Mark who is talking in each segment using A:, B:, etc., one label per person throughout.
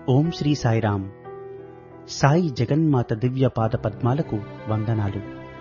A: ఓం శ్రీ సాయిరాం సాయి జగన్మాత దివ్య పాద పద్మాలకు వందనాలు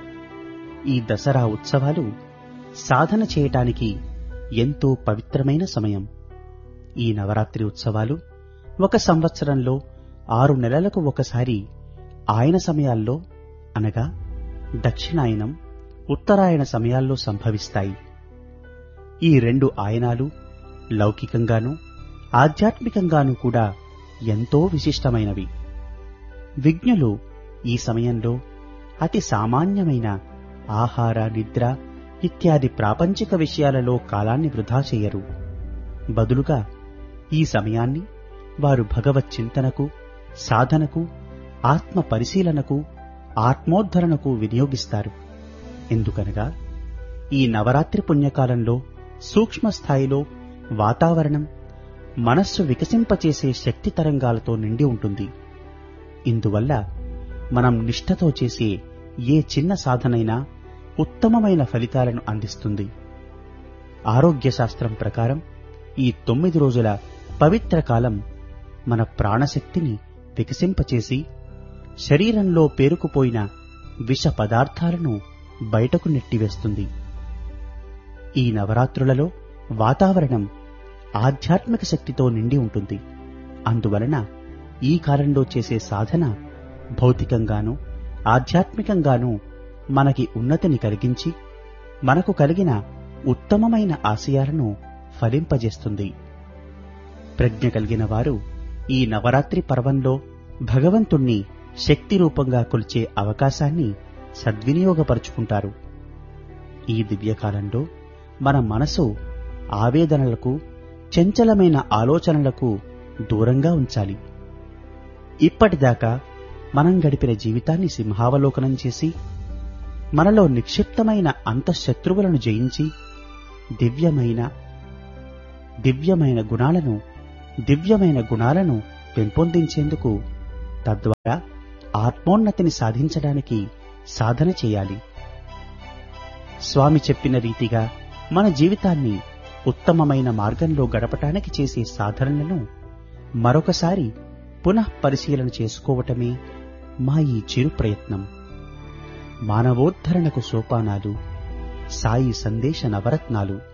A: ఈ దసరా ఉత్సవాలు సాధన చేయటానికి ఎంతో పవిత్రమైన సమయం ఈ నవరాత్రి ఉత్సవాలు ఒక సంవత్సరంలో ఆరు నెలలకు ఒకసారి ఆయన సమయాల్లో అనగా దక్షిణాయనం ఉత్తరాయణ సమయాల్లో సంభవిస్తాయి ఈ రెండు ఆయనాలు లౌకికంగానూ ఆధ్యాత్మికంగానూ కూడా ఎంతో విశిష్టమైనవి విజ్ఞులు ఈ సమయంలో అతి సామాన్యమైన ఆహార నిద్ర ఇత్యాది ప్రాపంచిక విషయాలలో కాలాన్ని వృధా చెయ్యరు బదులుగా ఈ సమయాన్ని వారు భగవత్ చింతనకు సాధనకు ఆత్మ పరిశీలనకు ఆత్మోద్ధరణకు వినియోగిస్తారు ఎందుకనగా ఈ నవరాత్రి పుణ్యకాలంలో సూక్ష్మ స్థాయిలో వాతావరణం మనస్సు వికసింపచేసే శక్తి తరంగాలతో నిండి ఉంటుంది ఇందువల్ల మనం నిష్ఠతో చేసే ఏ చిన్న సాధనైనా ఉత్తమమైన ఫలితాలను అందిస్తుంది ఆరోగ్య శాస్త్రం ప్రకారం ఈ తొమ్మిది రోజుల పవిత్ర కాలం మన ప్రాణశక్తిని వికసింపచేసి శరీరంలో పేరుకుపోయిన విష పదార్థాలను బయటకు నెట్టివేస్తుంది ఈ నవరాత్రులలో వాతావరణం ఆధ్యాత్మిక శక్తితో నిండి ఉంటుంది అందువలన ఈ కాలంలో చేసే సాధన భౌతికంగానూ ఆధ్యాత్మికంగానూ మనకి ఉన్నతిని కలిగించి మనకు కలిగిన ఉత్తమమైన ఆశయాలను ఫలింపజేస్తుంది ప్రజ్ఞ కలిగిన వారు ఈ నవరాత్రి పర్వంలో భగవంతుణ్ణి శక్తి రూపంగా కొలిచే అవకాశాన్ని సద్వినియోగపరుచుకుంటారు ఈ దివ్యకాలంలో మన మనసు ఆవేదనలకు చంచలమైన ఆలోచనలకు దూరంగా ఉంచాలి ఇప్పటిదాకా మనం గడిపిన జీవితాన్ని సింహావలోకనం చేసి మనలో నిక్షిప్తమైన అంతఃశత్రువులను జయించి దివ్యమైన దివ్యమైన గుణాలను దివ్యమైన గుణాలను పెంపొందించేందుకు తద్వారా ఆత్మోన్నతిని సాధించడానికి సాధన చేయాలి స్వామి చెప్పిన రీతిగా మన జీవితాన్ని ఉత్తమమైన మార్గంలో గడపటానికి చేసే సాధనలను మరొకసారి పునః పరిశీలన చేసుకోవటమే మా ఈ చిరు ప్రయత్నం మానవోద్ధరణకు సోపానాలు సాయి సందేశ నవరత్నాలు